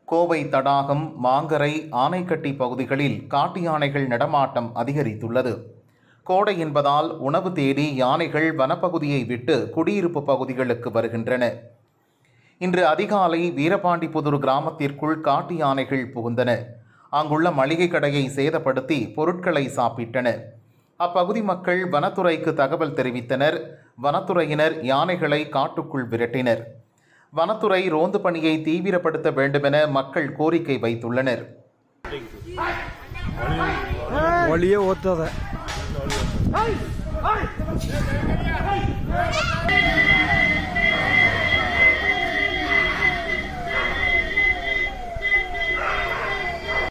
கோவை தடாகம் மாங்கரை ஆனைக்கட்டி பகுதிகளில் காட்டு யானைகள் நடமாட்டம் அதிகரித்துள்ளது கோடை என்பதால் உணவு தேடி யானைகள் வனப்பகுதியை விட்டு குடியிருப்பு பகுதிகளுக்கு வருகின்றன இன்று அதிகாலை வீரபாண்டிபுதூர் கிராமத்திற்குள் காட்டு யானைகள் புகுந்தன அங்குள்ள மளிகை கடையை சேதப்படுத்தி பொருட்களை சாப்பிட்டன அப்பகுதி மக்கள் வனத்துறைக்கு தகவல் தெரிவித்தனர் வனத்துறையினர் யானைகளை காட்டுக்குள் விரட்டினர் வனத்துறை ரோந்து பணியை தீவிரப்படுத்த வேண்டுமென மக்கள் கோரிக்கை வைத்துள்ளனர் வழியே ஓத்தாத